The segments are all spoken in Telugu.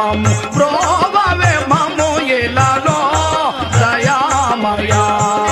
మము బ్రోవవే మము ఇలాలో దయామయా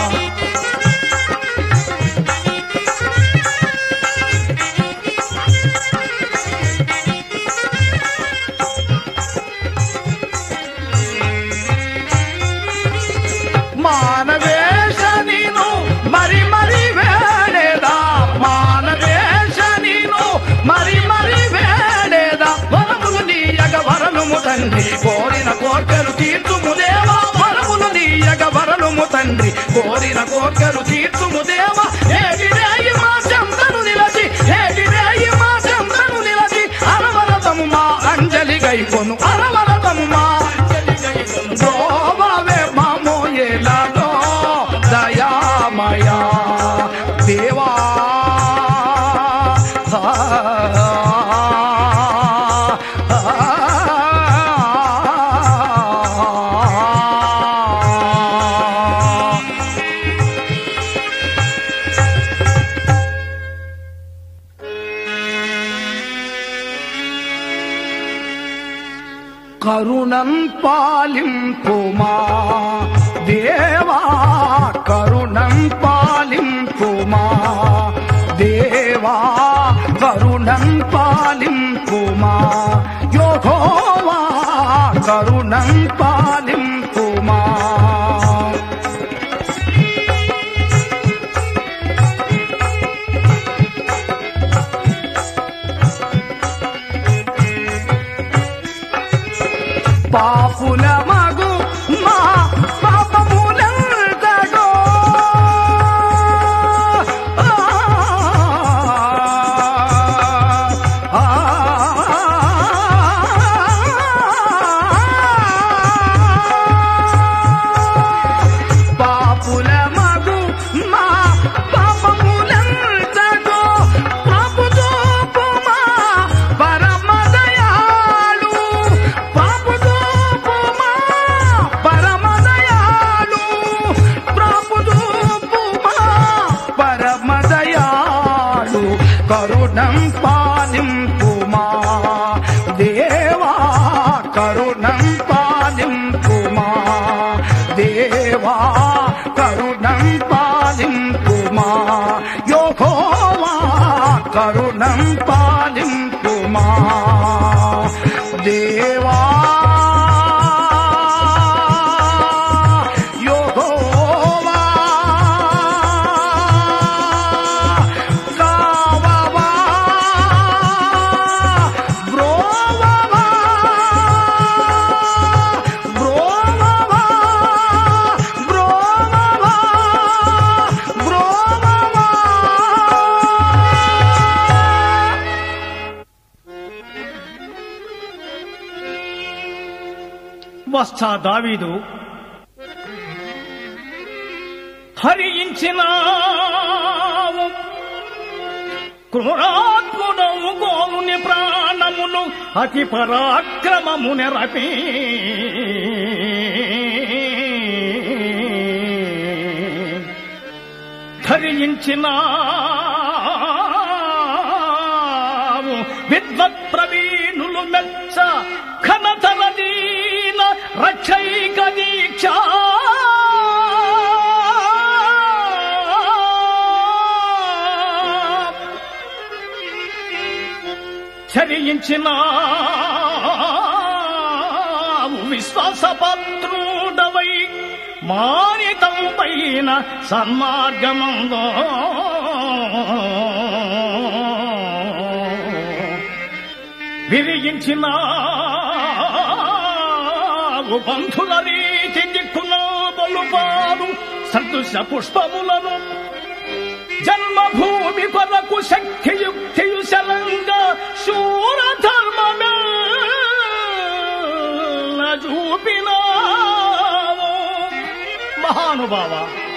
మానవేశ నీను మరి మరి వేడేదా మానవేశ నీను మరి మరి వేడేదా వరములు నీయగ వరలుము తండ్రి కోరిన కోర్కెలు తీర్చుము దేవా వరములు నీయగ వరలుము తండ్రి కోరిన కోర్కెలు తీర్చుము దేవా ఏటి రేయి మా చెంతను నిలచి ఏటి రేయి మా చెంతను నిలచి అరవరతము మా అంజలి గైకొను అరవరతము మా అంజలి గైకొను దోవవే మామో ఎలాలో దయామయా దేవా కరుణం పాలింపుమా దేవా కరుణం పాలింపుమా దేవా కరుణం పాలింపుమా యోగోవా కరుణం పాలింపుమా పాపుల మగు మా పాపములంతటో ఆ, ఆ, పాపుల మగు మా పాపములంతటో ప్రభు చూపుమా పరమదయాళు పాపు చూపుమా పరమదయాళు ప్రభు చూపుమా పరమదయాళు కరుణం పాలింపుమా దేవా కరుణం పాలింపుమా దేవా కరుణం పాలింపుమా యోగోవా కరుణం పాలింపుమా దేవా యోగోవా కావవా బ్రోవవా బ్రోవవా బ్రోవవా బ్రోవవా వస్తా దావీదు హరించిన క్రూరాత్ముడము గోముని ప్రాణమును అతి పరాక్రమము నెరపి ధరించిన విద్వత్ ప్రవీణులు మెచ్చ ఘనతర దీన రక్షైక దీక్ష చరించిన విశ్వాసపత్రుడవై మానితం పైన సన్మార్గమందో విరిగించిన బంధుల రీతి దిక్కున బలుపారు సంతోష పుష్పములను జన్మభూమి కొరకు శక్తియుక్తియు శరంగా శూర ధర్మమే చూపిన మహానుభావ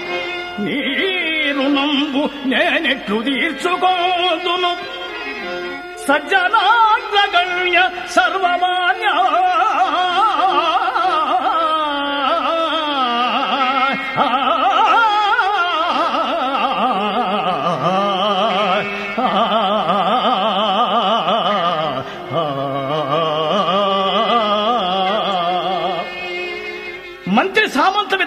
నీరు నంబు నేనెట్లు తీర్చుకోదును సజ్జనాగ్రగణ్య సర్వమాన్య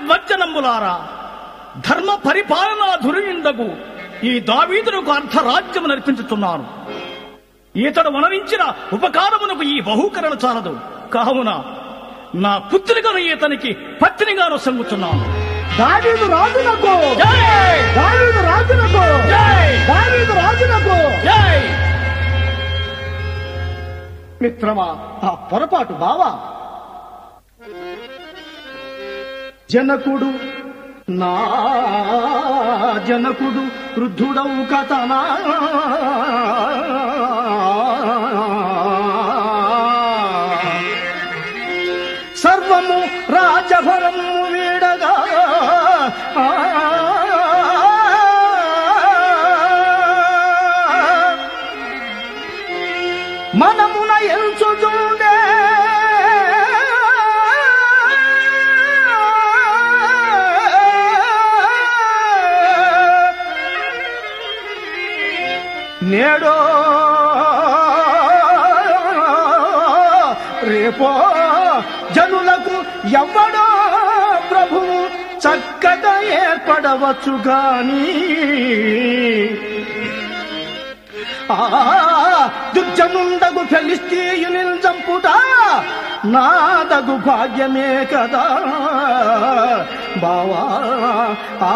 సద్వచనంబులారా ధర్మ పరిపాలనా ధురిండకు ఈ దావీదులకు అర్ధరాజ్యము నడిపించుతున్నాను ఇతడు వనరించిన ఉపకారమునకు ఈ బహుకరణ చాలదు కావున నా పుత్రికను ఇతనికి పత్నిగాను సంగుతున్నాను దావీదు రాజునకు జై! దావీదు రాజునకు జై! దావీదు రాజునకు జై! మిత్రమా ఆ పొరపాటు బావా జనకుడు నా జనకుడు వృద్ధుడవు కథనా సర్వము రాజభరము వీడగా మనమున ఎంచుతుండే నేడో రేపో జనులకు ఎవ్వడో ప్రభువు చక్కగా ఏర్పడవచ్చు గాని ఆ దుర్జనుండగు ఫెలిస్తీయుని చంపుట నాదగు భాగ్యమే కదా బావా ఆ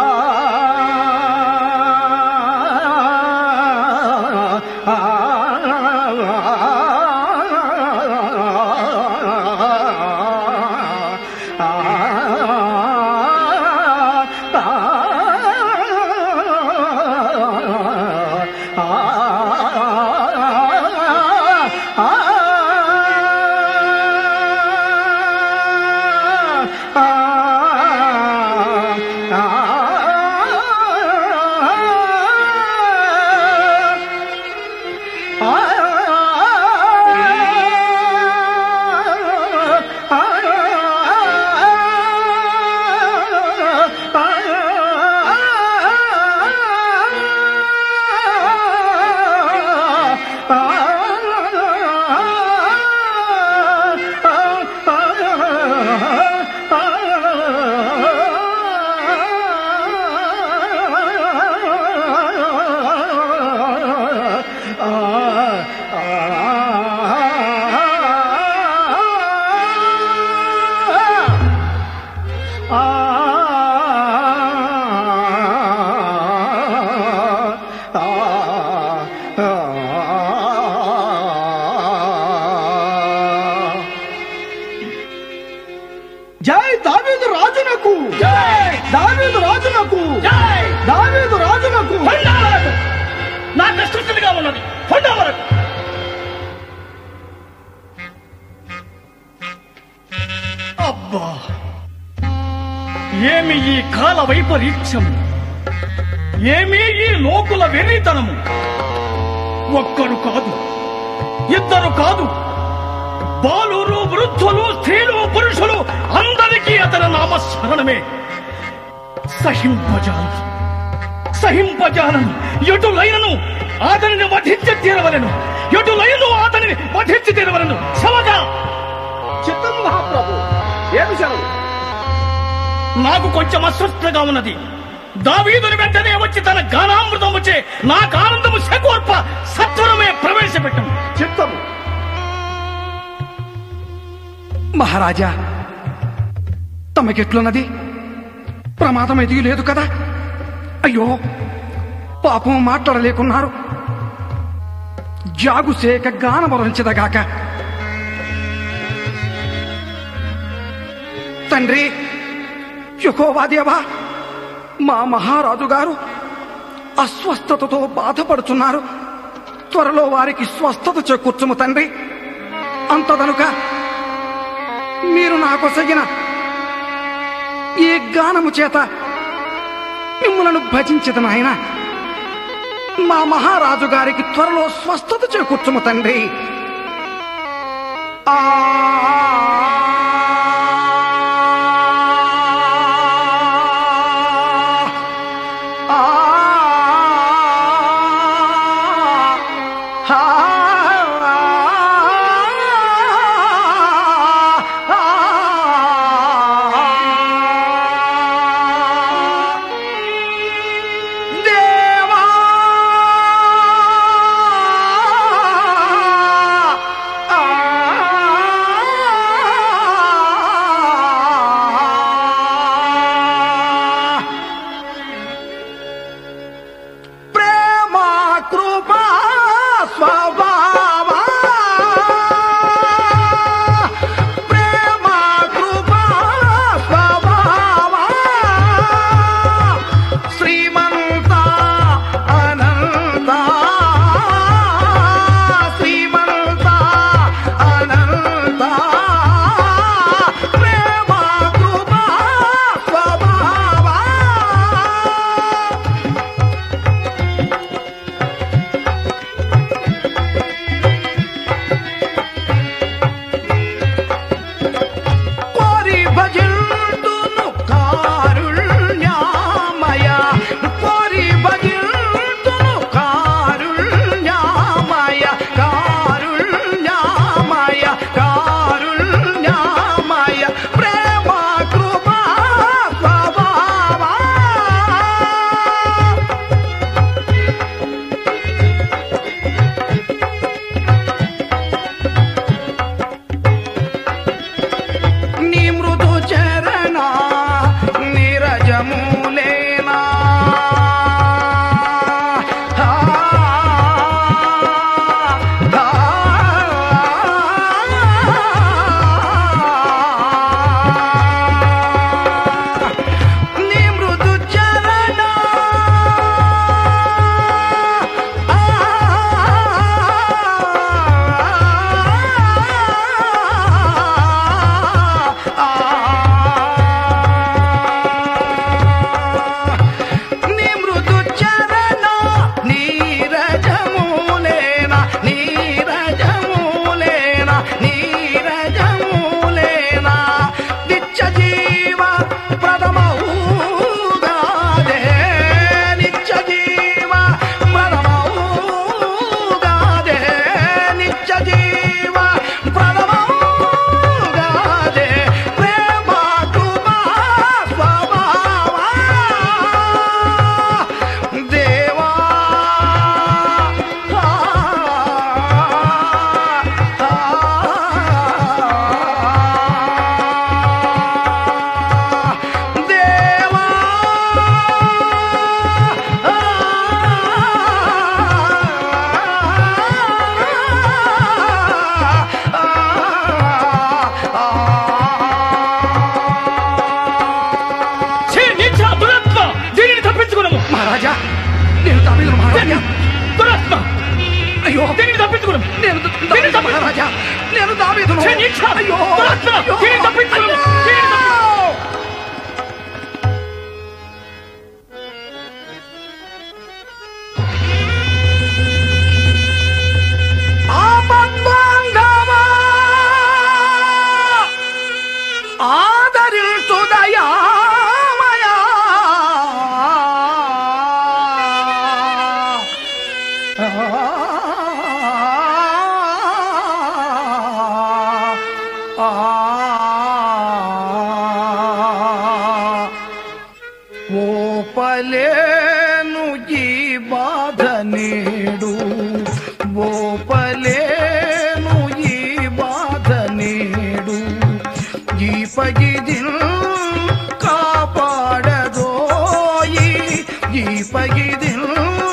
జై దావీదు రాజునకు జై! దావీదు రాజునకు జై! దావీదు రాజునకు పొండావరకు నా కష్టంగా ఉన్నది పొండావరకు అబ్బా ఏమి ఈ కాల వైపరీత్యం ఏమి ఈ లోకుల వెర్రితనము ఒక్కరు కాదు ఇద్దరు కాదు బాలురు వృద్ధులు స్త్రీలు పురుషులు అందరికీ అతని నామస్మరణమే సహింపజాలను సహింపజాలను ఎటులైనను అతనిని వధించి తీరవలను ఎటులైనను అతనిని వధించి తీరవలను శవగా చిత్తం మహాప్రభు ఏమి సెలవు నాకు కొంచెం అస్వస్థగా ఉన్నది దావీదుని వెంటనే వచ్చి తన గానామృతం వచ్చే నాకు ఆనందము శకోర్ప సత్వరమే ప్రవేశపెట్టము చిత్తము మహారాజా తమకెట్లున్నది ప్రమాదం ఎదిగి లేదు కదా అయ్యో పాపం మాట్లాడలేకున్నారు జాగుసేక గానమరించదగాక తండ్రి యహోవాదేవా మా మహారాజు గారు అస్వస్థతతో బాధపడుతున్నారు త్వరలో వారికి స్వస్థత చేకూర్చుము తండ్రి అంతదనుక మీరు నాకు సగిన ఈ గానము చేత మిమ్మలను భజించదు నాయన మా మహారాజు గారికి త్వరలో స్వస్థత చేకూర్చుము తండ్రి ఆ ఆ ఆ తప్పించుకును నేను ద- దీన్ని దావీదు తప్పించు. మహారాజా నేను దావీదును ఛే, నీచ! అయ్యో దురాత్మ! అయ్యో! దీన్ని తప్పించుకును. అయ్యో! దీన్ని తప్పించుకును. ఆపద్బాంధవా, ఆదరించు దయామయా. ఆ, ఆ, ఓపలేను ఈ బాధ నేడు ఓపలేను ఈ బాధ నేడు ఈ పగిదిల్ కాపాడదోయి ఈ పగిదిల్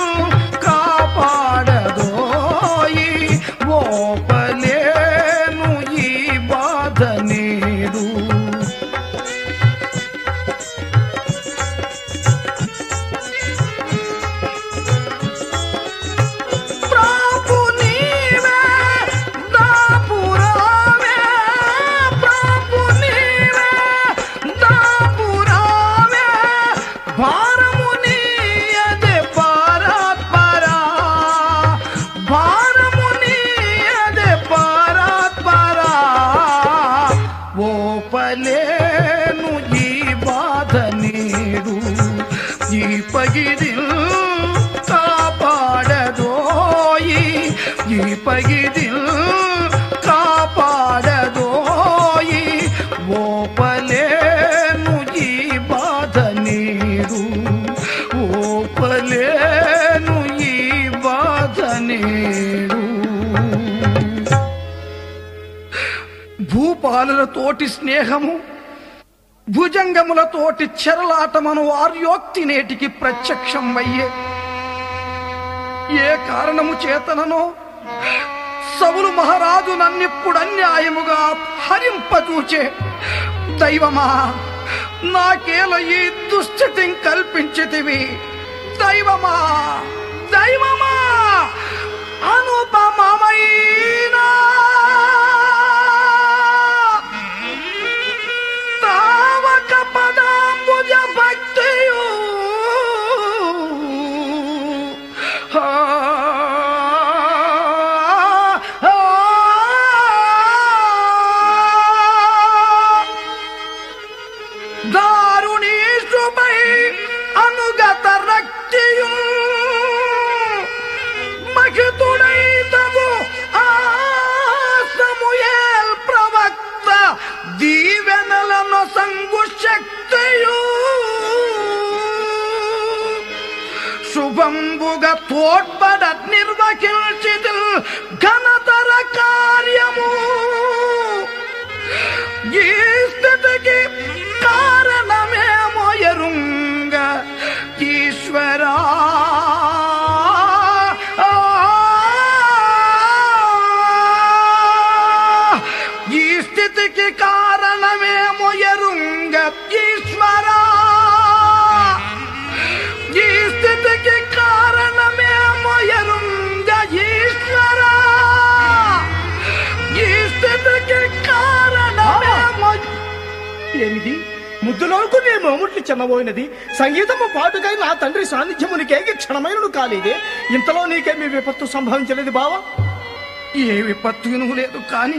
కాపాడదోయి ఓపలేను ఈ బాధ నేడు ప్రాపు నీవే దాపురావే ప్రాపు నీవే దాపురావే భారము నీయదే పరాత్పరా భారము నీయదే పరాత్పరా ఓపలేను ఈ బాధ నీడు ఈ పగిదిల్ కాపాడదోయి ఈ పగిదిల్ కాపాడదోయి ఓపలేను ఈ బాధ నీడు ఓపలేను ఈ బాధ నీడు భూపాలులతోటి స్నేహము భుజంగములతోటి చెరలాటమను వార్యోక్తి నేటికి ప్రత్యక్షం అయ్యే ఏ కారణము చేతననో సవులు మహారాజు నన్నిప్పుడు అన్యాయముగా హరింపచూచే దైవమా నాకేల ఈ దుస్థితిని కల్పించితివి దైవమా దైవమా అనుపమమైనా తావక పదాంబుజ భక్తియు ఆ, ఆ, దారుణీషుపై అనుగత రక్తియు మహితుడైతగు ఆ సమూయేల్ ప్రవక్త దీవెనలను సంగు శక్తియు శుభంబుగా తోడ్పడ నిర్వహించిదు ఘనతర కార్యము ఈ స్థితికి కారణమేమో ఎరుంగ ఈశ్వరా ఈ స్థితికి కారణమేమో ఎరుంగ ఈశ్వరా ఈ స్థితికి కారణమేమో ఎరుంగ ఈశ్వరా ఈ స్థితికి కారణమేమో ఏమిది ముద్దులోకు నీ మోముట్లు చిన్నబోయినది సంగీతము పాటుకై నా తండ్రి సాన్నిధ్యమునికేగి క్షణమైనను కాలేదే ఇంతలో నీకేమి విపత్తు సంభవించలేదు బావా ఏ విపత్తును లేదు కాని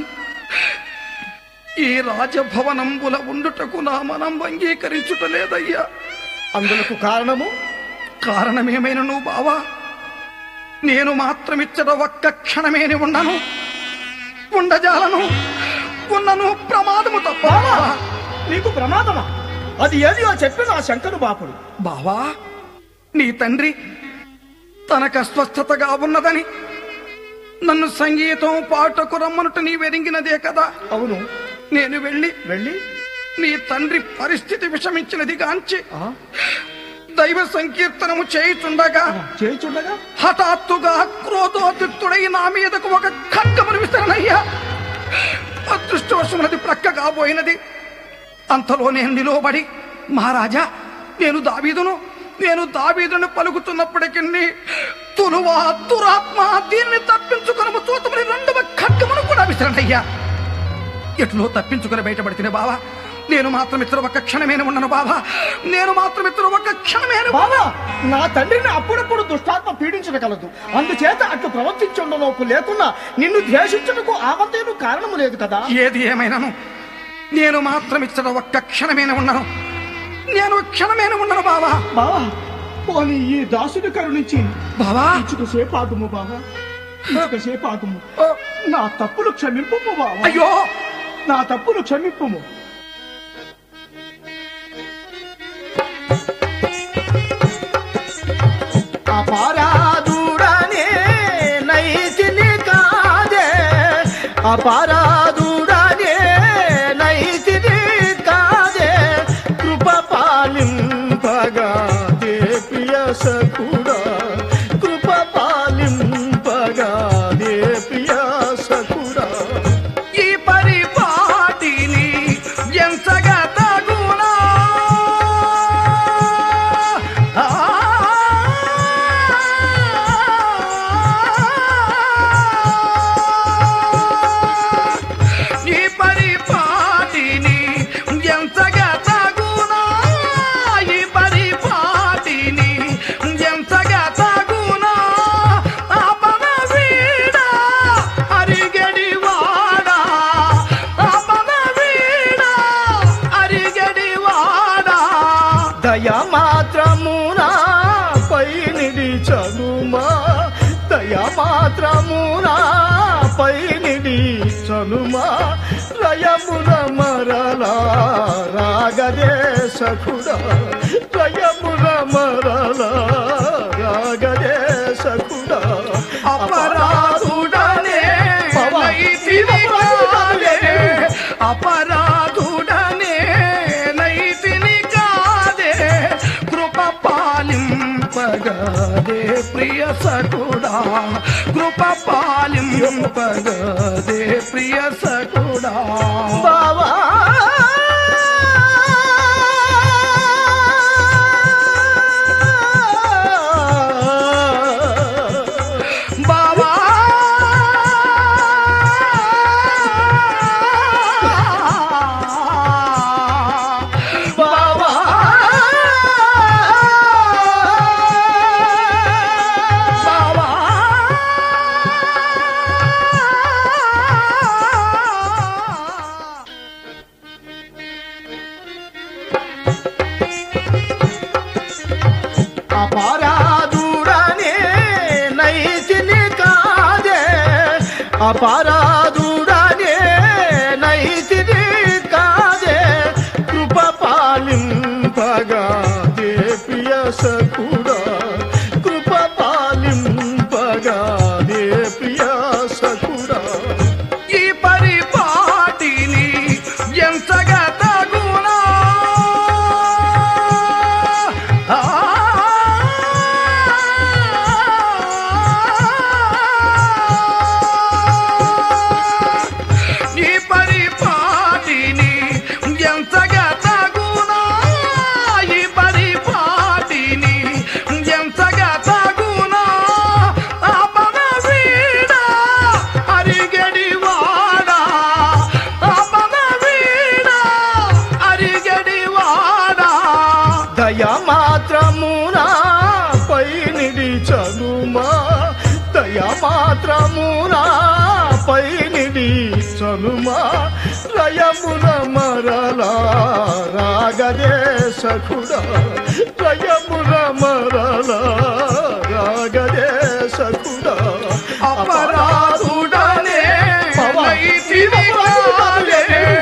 ఈ రాజభవనంబుల ఉండుటకు నా మనం అంగీకరించుట లేదయ్యా అందులకు కారణము కారణమేమైన నువ్వు బావా నేను మాత్రమిచ్చట ఒక్క క్షణమేని ఉండను ఉండజాలను ఉన్నను ప్రమాదము తప్ప బావా నీకు ప్రమాదమా అది ఏదియో చెప్పి నా శంకరు బాపుడు బావా నీ తండ్రి తనకు అస్వస్థతగా ఉన్నదని నన్ను సంగీతం పాటకు రమ్మనుట నీ వెరింగినదే కదా అవును నేను వెళ్ళి వెళ్ళి నీ తండ్రి పరిస్థితి విషమించినది గాంచి ఆ, దైవ సంకీర్తనము చేయుచుండగా చేయుచుండగా హఠాత్తుగా క్రోధోద్యుక్తుడై నా మీదకు ఒక ఖడ్గమును విసరనయ్యా అదృష్టవశమునది ప్రక్క కాబోయినది అంతలో నేను నిలువబడి మహారాజా నేను దావీదును నేను దావీదును పలుకుతున్నప్పటికీ తులువా దురాత్మ దీన్ని తప్పించుకుని చూతమని రెండవ ఖడ్గమును కూడా విసిరనయ్యా ఎట్లో తప్పించుకుని బయటపడితేనే బావా నేను మాత్రం ఇతరు ఒక క్షణమేన ఉన్నాను బావా నేను మాత్రం ఇతరు ఒక క్షణమేన బాబా నా తండ్రిని అప్పుడప్పుడు దుష్టాత్మ పీడించగలదు అందుచేత అట్లు ప్రవర్తించుండనోపు లేకున్నా నిన్ను ద్వేషించుటకు ఆవంతేను కారణము లేదు కదా ఏది ఏమైనాను నేను మాత్రం ఇచ్చట ఒక్క క్షణమేన ఉన్నాను నేను క్షణమేన ఉన్నాను బావా బావా పోనీ ఈ దాసుని కరుణించి బావా ఇచ్చుకు సేపాగుము బావా ఇచ్చుకు సేపాగుము ఓ, నా తప్పులు క్షమింపుము బావా అయ్యో నా తప్పులు క్షమింపుము అపరాధుడనే నైతిని కాదే అపరాధుడనే నైతిని కాదే కృప పాలింపగా దేపియ సకుడా కృప పాలింపగా దేపియ సకుడా ఈ పరిపాటిని ఎంతగా తగునా ఆ, ఈ పరిపాటిని ఎంతగా తగునా ఈ పరిపాటిని ఎంతగా తగునా ఆపద వీడా అరిగడి వాడా ఆపద వీడా అరిగడి వాడా దయ మాత్రమునా పై నిడిచనుమా దయ మాత్రమునా పై నిడిచనుమా లయమున మరలా రాగదే సఖుడా లయమున మరలా రాగదే సఖుడా అపరాధుడనే నైతిని కాదే అపరాధుడనే నైతిని కాదే కృప పాలింపగదే ప్రియ సకుడా కృప పాలింపగదే ప్రియ సకుడా బావా బావా బావా బావా అపరాధుడనే నైతిని కాదే అపరాధుడనే నైతిని కాదే కృప పాలింపగా దేపియ సకుడా కృప పాలింపగా దేపియ సకుడా ఈ పరిపాటిని ఎంతగా తగునా ఆ, ఈ పరిపాటిని ఎంతగా తగునా ఈ పరిపాటిని ఎంతగా తగునా ఆపద వీడా అరిగడి వాడా ఆపద వీడా అరిగడి వాడా దయ మాత్రమునా పై నిడిచనుమా దయ మాత్రమునా పై నిడిచనుమా లయమున మరలా రాగదే సఖుడా లయమున మరలా రాగదే సఖుడా అపరాధుడనే నైతిని కాదే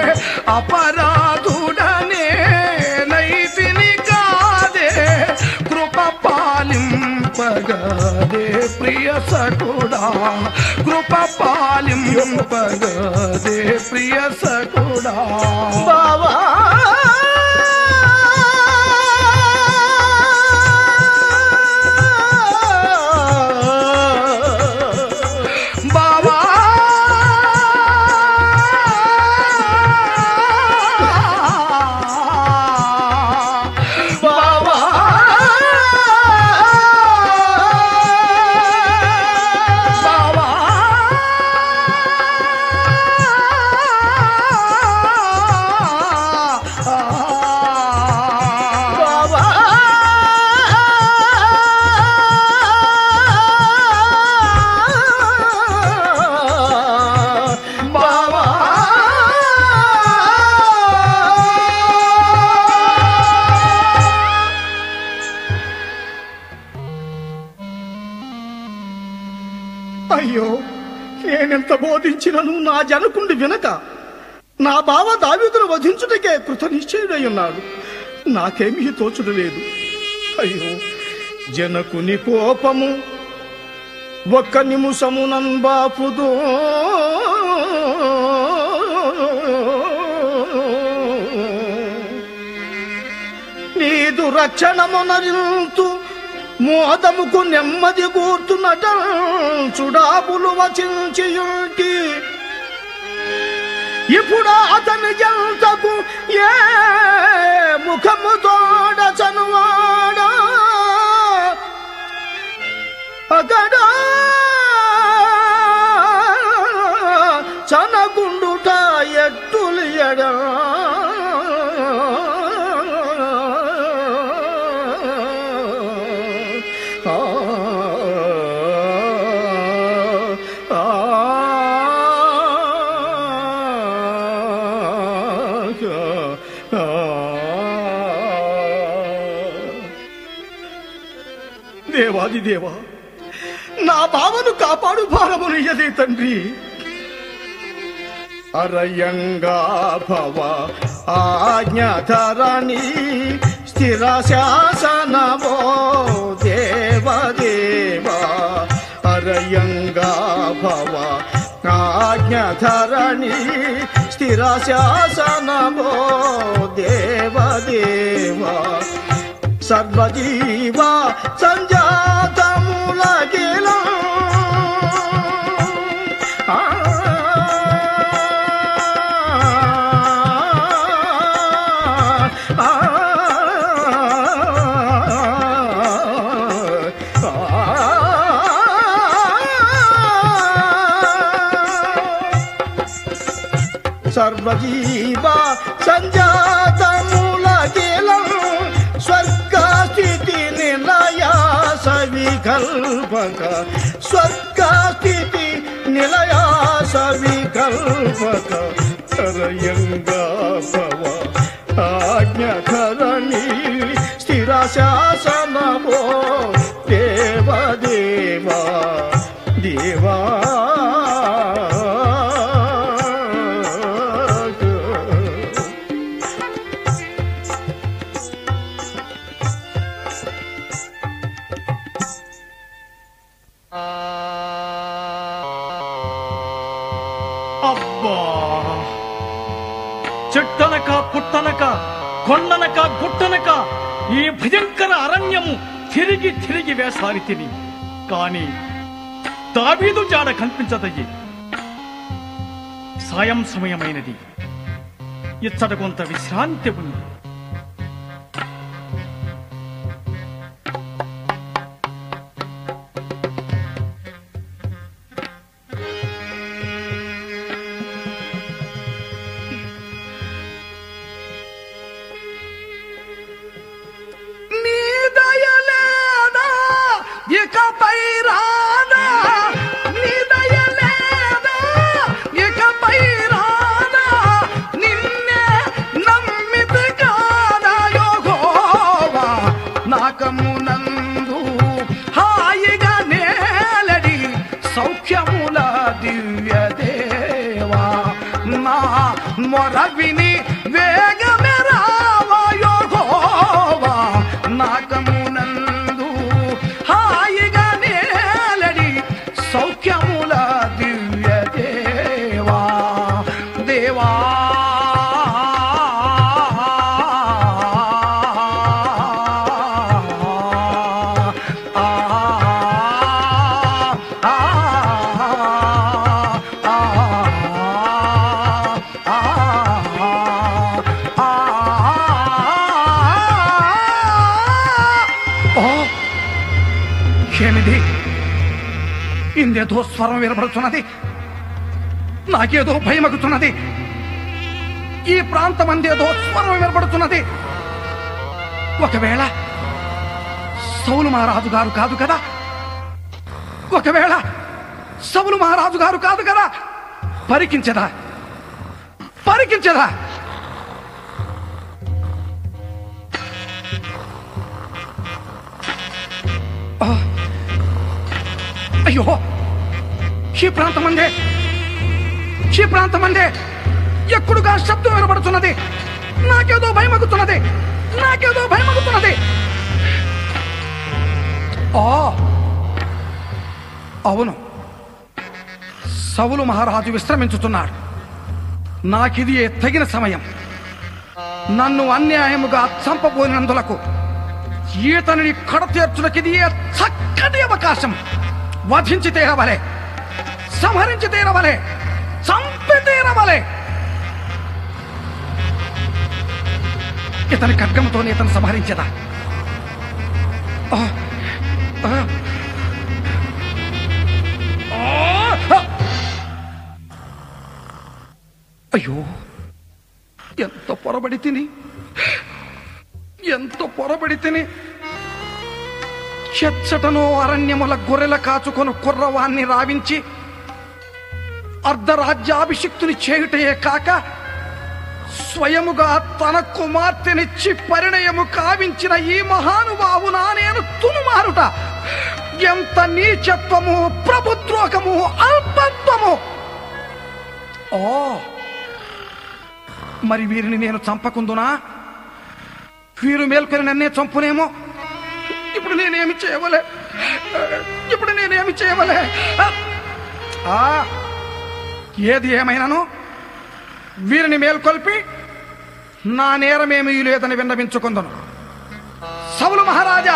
అపరాధుడనే నైతిని కాదే కృప పాలింపగదే ప్రియ సకుడా కృప పాలింపగదే ప్రియ సకుడా బావా బావా బావా అయ్యో నేనెంత బోధించినను నా జనకుండి వినక నా బావ దావీదును వధించుటకే కృత నిశ్చయుడై ఉన్నాడు నాకేమీ తోచుడు లేదు అయ్యో జనకుని కోపము ఒక్క నిముషమునం బాపుదో నీదు రక్షణమునరింతు మోదముకు నెమ్మది కూర్చున్నట చుడాబులు వచించియుంటి ఇప్పుడు అతని జంతకు ఏ ముఖము తోడ చనువాడా అగడ చనగుండుట ఎట్టులియడా ఆ, ఆ, దేవాది దేవా నా భావను కాపాడు భారమును ఎదే తండ్రి అరయంగా భవ ఆజ్ఞధరణి స్థిర శాసనమో దేవదేవా అరయంగా భవ ఆజ్ఞధరణి స్థిర శాసనమో దేవదేవా సర్వజీవ సంజాతములగిలా ఆ ఆ సర్వజీవ సంజాతములగిలం స్వర్గస్థితి నిలయ సవికల్పక స్వర్గస్థితి నిలయ సవికల్పక హరయంగా భవ ఆజ్ఞకరణి స్థిర శాసనమో దేవదేవా దేవా అబ్బా చెట్టనక పుట్టనక కొండనక గుట్టనక ఈ భయంకర అరణ్యము తిరిగి తిరిగి వేసారి తిని కాని దావీదు జాడ కనిపించదయ్యి సాయం సమయమైనది ఇచ్చట కొంత విశ్రాంతి ఉంది నీ దయలేదా ఇకపై రాదా నీ దయలేదా ఇకపై రాదా నిన్నే నమ్మితి కాదా యోగోవా నాకమునందు హాయిగా నేలడి సౌఖ్యముల దివ్య దేవా నా మొర విని వేగమే రావా యోగోవా నాకమునందు హాయిగా నేలడి సౌఖ్యముల దివ్య దేవా దేవా ఆ ఆ ఏమిది ఇందేదో స్వరం వినపడుతున్నది నాకేదో భయమగుతున్నది ఈ ప్రాంతం అందేదో స్వరం వినపడుతున్నది ఒకవేళ సౌలు మహారాజు గారు కాదు కదా ఒకవేళ సౌలు మహారాజు గారు కాదు కదా పరికించదా పరికించదా ఆ! అయ్యో ఈ ప్రాంతం అందే ఈ ప్రాంతం అందే ఎక్కడుగా శబ్దం వినబడుతున్నది నాకేదో భయమగుతున్నది నాకేదో భయమగుతున్నది ఆ అవును సవులు మహారాజు విశ్రమించుతున్నాడు నాకిది తగిన సమయం నన్ను అన్యాయముగా చంపబోయినందులకు ఈతనిని కడతీర్చులకిది చక్కటి అవకాశం వధించి తీరవలే సంహరించి తీరవలే చంపి తీరవలే ఇతని ఖడ్గంతో ఇతను సంహరించదా ఆ, ఆ. ఆ! అయ్యో ఎంత పొరబడి తిని ఎంత పొరబడి తిని చెచ్చటను అరణ్యముల గొర్రెల కాచుకొని కుర్రవాన్ని రావించి అర్ధరాజ్యాభిషిక్తుని చేయుటయే కాక స్వయముగా తన కుమార్తెనిచ్చి పరిణయము కావించిన ఈ మహానుభావునా నేను తునుమారుట ఎంత నీచత్వము ప్రభుద్రోహము అల్పత్వము ఓ మరి వీరిని నేను చంపకుందునా వీరు మేల్కొని నన్నే చంపునేమో ఇప్పుడు నేనేమి చేయవలే ఇప్పుడు నేనేమి చేయవలే ఆ, ఏది ఏమైనాను వీరిని మేల్కొల్పి నా నేరమేమీ లేదని విన్నవించుకుందను సవులు మహారాజా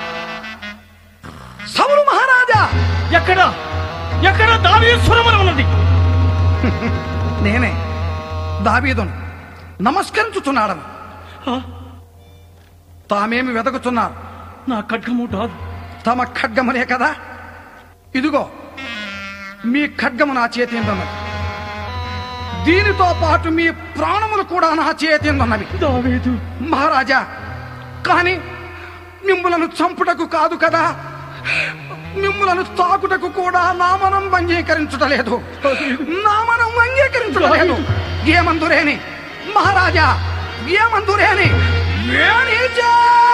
సవులు మహారాజా ఎక్కడ ఎక్కడ దావీశ్వరమని ఉన్నది నేనే దావీదును నమస్కరించుచున్నాడను ఆ, తామేమి వెతకుతున్నారు నా ఖడ్గము రాదు తమ ఖడ్గమునే కదా ఇదిగో మీ ఖడ్గము నా చేతి ఉన్నది దీనితో పాటు మీ ప్రాణములు కూడా నా చేతి ఉన్నవి దావీదు మహారాజా కానీ మిమ్ములను చంపుటకు కాదు కదా మిమ్ములను తాకుటకు కూడా నామనం అంగీకరించుటలేదు నామనం అంగీకరించుటలేదు ఏమందురేని మహారాజా ఏమందురేని వేణిజా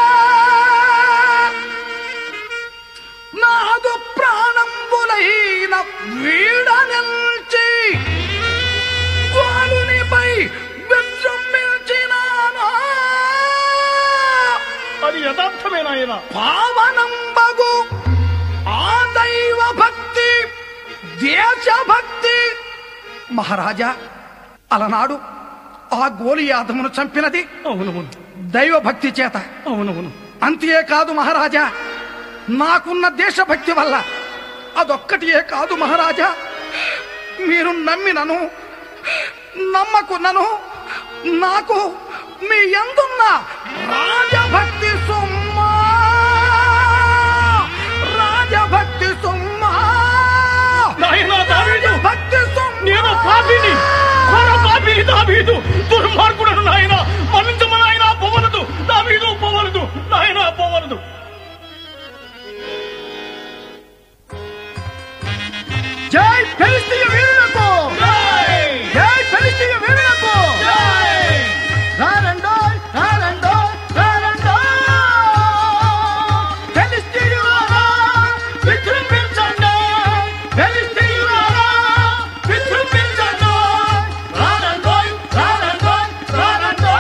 నాదు ప్రాణంబులైన వీడనల్చి గోలునిపై విజృంభించినాను అది యథార్థమే నాయన పావనంబగు ఆ దైవ భక్తి దేశభక్తి మహారాజా అలనాడు ఆ గోలియాదమును చంపినది అవునవును దైవ భక్తి చేత అవునవును అంతేకాదు మహారాజా నాకున్న దేశభక్తి వల్ల అదొక్కటియే కాదు మహారాజా మీరు నమ్మినను నమ్మకున్నను నాకు మీ ఎందున్న రాజభక్తి సుమ్మా రాజభక్తి సుమ్మా నాయనా దావీదు భక్తి సుమ్మా నేను పాపిని ఘోర పాపిని దావీదు దుర్మార్గుడను నాయన మన్నించమ నాయన పోవలదు దావీదు పోవలదు నాయన పోవలదు జై ఫిలిస్తీయ వీరులకు జై ఫిలిస్తీయ వీరులకు రారండో రారండో రారండో ఫిలిస్తీయులారా విజృంభించండి ఫిలిస్తీయులారా విజృంభించండి రారండో రారండో రారండో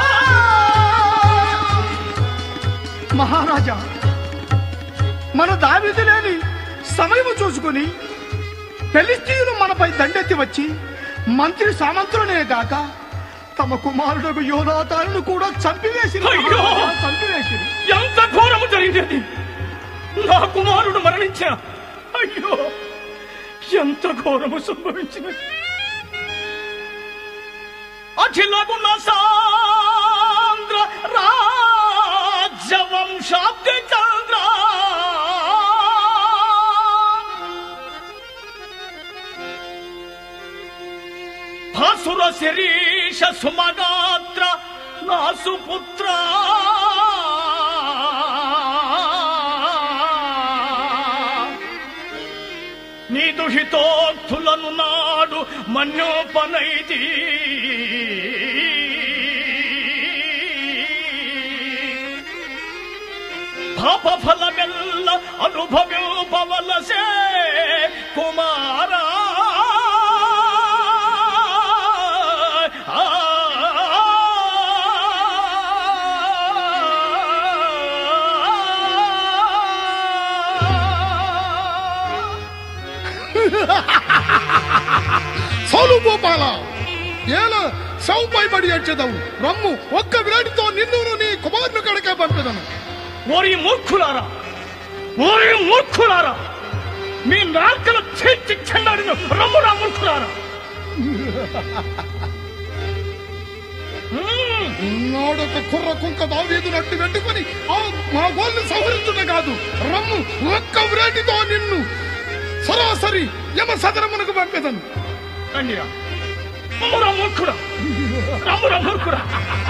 మహారాజా మన దావిది లేని సమయము చూసుకుని ఫిలిస్తీయులు మనపై దండెత్తి వచ్చి మంత్రి సామంతులనే గాక తమ కుమారుడు యోనాతాను కూడా చంపివేసి అయ్యో! చంపివేసి ఎంత ఘోరము జరిగింది నా కుమారుడు మరణించా అయ్యో ఎంత ఘోరము సంభవించినది అఖిలగుణ సాంద్ర రాజవంశాబ్ది చంద్ర భాసుర శరీష సుమగాత్ర నా సుపుత్ర నీ దుహితోక్తులను నాడు మన్యోపనైతి పాప ఫలమెల్ల అనుభవింపవలసే కుమారా చాలు గోపాల ఏల సౌపై బడి ఏడ్చేదవు రమ్ము ఒక్క విరాటితో నిన్ను నీ కుమారుని కడకే పంపెదను ఓరి మూర్ఖులారా ఓరి మూర్ఖులారా మీ నార్కలు చేర్చి చెండాడిన రమ్మురా మూర్ఖులారా మ్మ్. నాడొక కుర్ర కుంక దావీదునట్టు వెంటుకొని ఆ మా గోల్ని సంహరించుట కాదు రమ్ము ఒక్క విరాటితో నిన్ను సరాసరి యమ సదరమునకు పంపెదను రండిరా రమ్మురా మూర్ఖుడా రమ్మురా మూర్ఖుడా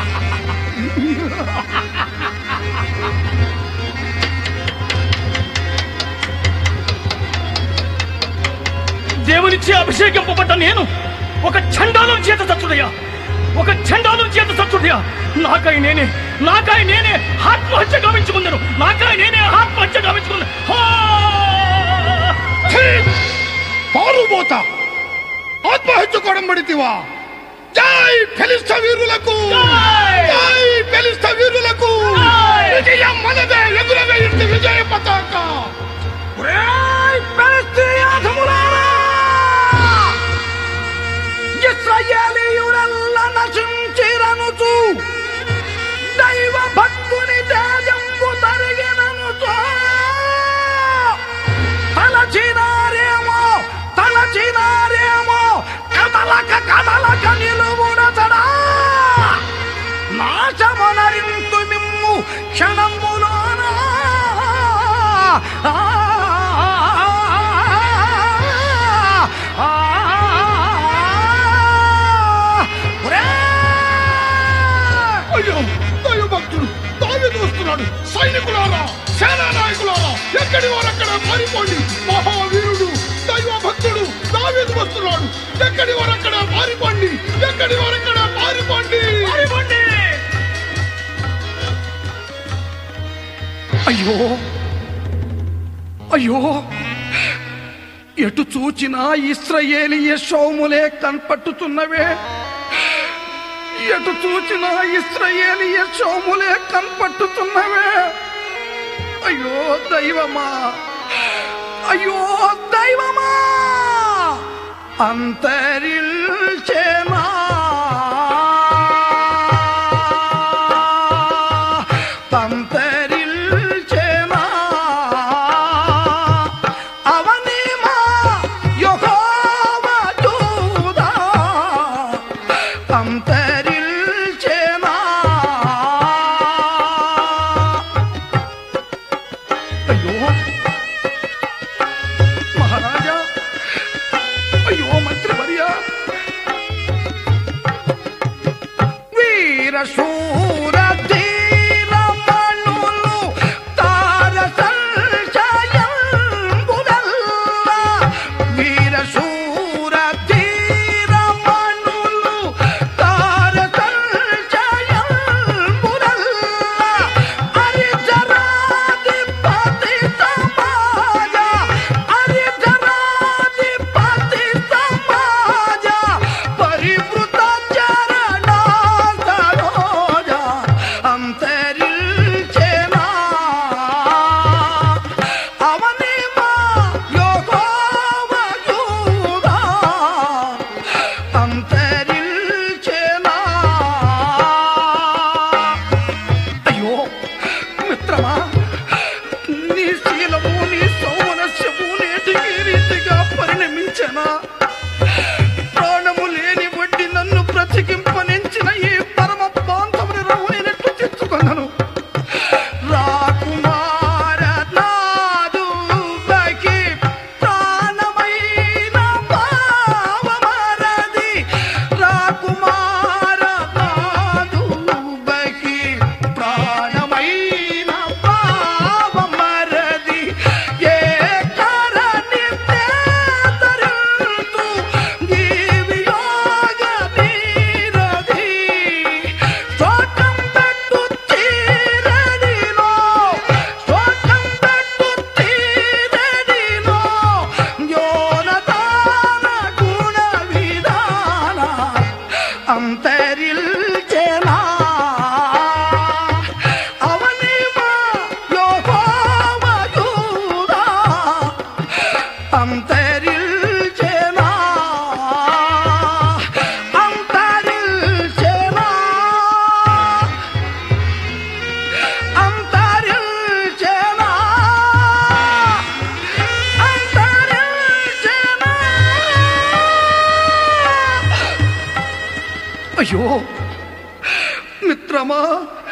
దేవునిచ్చే అభిషేకింపబడ్డ నేను ఒక చండాలం చేత చచ్చుడయ్యా ఒక చండాలం చేత చచ్చుడయ్యా నాకై నేనే నాకై నేనే ఆత్మహత్య గావించుకుందను నాకై నేనే ఆత్మహత్య గావించుకుంది ఛీ! పారుబోత ఆత్మహత్య కొడంబడితివా జై ఫెలిస్త వీరులకు జై! జై ఫెలిస్త వీరులకు జై! విజయం మనదే ఎగురవేయింది విజయ పతాక ఒరేయ్ ఫిలిష్తీయాధములారా! ఇశ్రాయేలీయుడెల్ల నశించిరనుచు దైవ భక్తుని తేజంబు తరిగిననుచు తలచినారేమో తలచినారేమో కదలక కదలక నిలువుడతడా నాశమనరింతు మిమ్ము క్షణములోన ఆ, ఆ, ఒరేయ్! అయ్యో దైవ భక్తుడు దావీదు వస్తున్నాడు సైనికులారా సేనా నాయకులారా ఎక్కడి వారక్కడ పారిపోండి మహావీరుడు దైవ భక్తుడు దావీదు వస్తున్నాడు ఎక్కడి వారక్కడ పారిపోండి ఎక్కడి వారక్కడ పారిపోండి పారిపోండి! అయ్యో అయ్యో ఎటు చూచినా ఇస్రయేలియ సోములే కనపట్టుతున్నవే ఎటు చూచినా ఇస్రయేలియ సోములే కనపట్టుతున్నవే అయ్యో దైవమా అయ్యో దైవమా అంతరిల్చేనా తంతరిల్చేనా అవనిమా యెహోవా దూదా తంతరిల్చేనా అయ్యో మహారాజా అయ్యో మంత్రి మరియా వీర శూర ధీర మణులు తార సంశయంబుడల్లా వీర శూర ధీర మణులు తార సంశయంబుడల్లా హరిజరాధిపతి సమాజ హరిజరాధిపతి సమాజ పరివృత చరణ సరోజ అంతరిల్చేనా అవనిమా యోగోవ యూదా అంతరిల్చేనా అయ్యో మిత్రమా నీ శీలము నీ సౌమనస్యము నేటికి రీతిగా పరిణమించనా ప్రాణము లేని వడ్డి నన్ను బ్రతికింపనించిన ఈ పరమ బాంధవుని రవునైనట్టు తెచ్చుకున్నాను రాకుమార నాదు బకి ప్రాణమైన పావమరది రాకుమార నాదు బకి ప్రాణమైన పావమరది ఏ కరణి తేతరుతు జీవియోగ నీరది శోకం పెట్టు తీరడిలో శోకం పెట్టు తీరడిలో యోనదాన గుణ విధాన అంతరిల్చెనా అవనిమా యోహోవ యూదా అంతరిల్చెనా అయ్యో మిత్రమా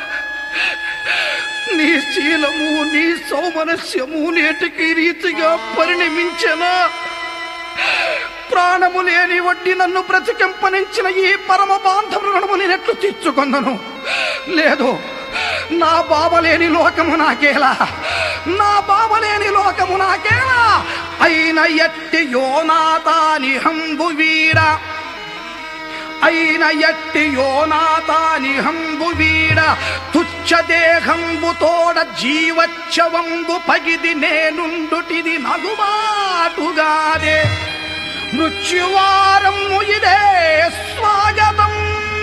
నీ శీలము నీ సౌమనస్యము నేటికి రీతిగా పరిణమించనా ప్రాణము లేని వడ్డీ నన్ను బ్రతికింపనించిన ఈ పరమ బాంధవులను నేనెట్లు తీర్చుకొందను లేదు నా బాబలేని లోకము నాకేలా నా బాబలేని లోకము నాకేలా అయిన ఎట్టి యోనాతాని హంబు వీర అయిన ఎట్టి యోనాతాని హంబు వీడ తుచ్చ దేహంబు తోడ జీవచ్చవంబు పగిది నేనుండుటిది నగుబాటుగాదే మృత్యువారము ఇదే స్వాగతము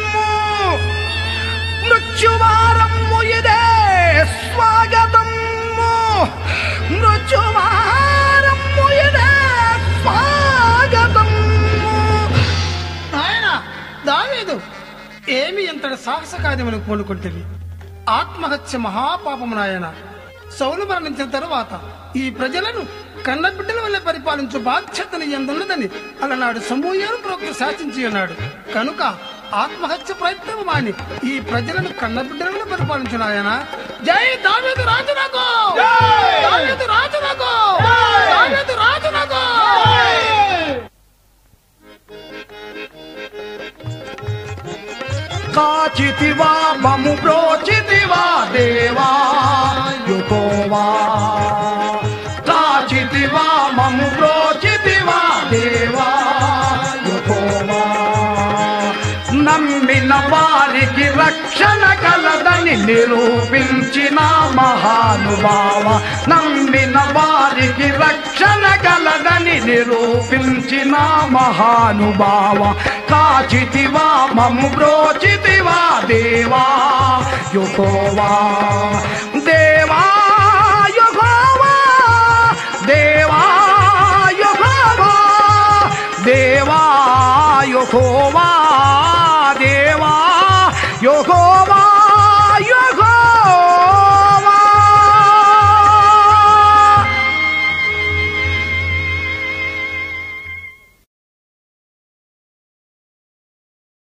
మృత్యువారము ఇదే స్వాగతము మృత్యువారము ఇదే స్వాగతము నాయన దావీదు ఏమి ఎంతటి సాహస కార్యములకు పూనుకుంటుంది ఆత్మహత్య మహాపాపము నాయన సౌలు మరణించిన తరువాత ఈ ప్రజలను కన్నబిడ్డల వల్ల పరిపాలించు బాధ్యతను ఎందున్నదని అలనాడు సమూహను ప్రవక్త శాసించి ఉన్నాడు కనుక ఆత్మహత్య ప్రయత్నం మాని ఈ ప్రజలను కన్నబిడ్డల వల్ల పరిపాలించు నాయన జై దావీదు రాజునకు దావీదు రాజునకు దావీదు రాజునకు కాచితివా మము బ్రోచితివా దేవా యుకోవా కాచితివా మము బ్రోచితివా దేవా యుకోవా నమ్మిన వారికి రక్షణ కలదని నిరూపించిన మహానుభావ నమ్మిన వారికి రక్షణ కలదని నిరూపించిన మహానుభావ కాచితివా మము బ్రోచితివా దేవా యుకోవా దేవా యుకోవా దేవా యుకోవా దేవా యుకోవా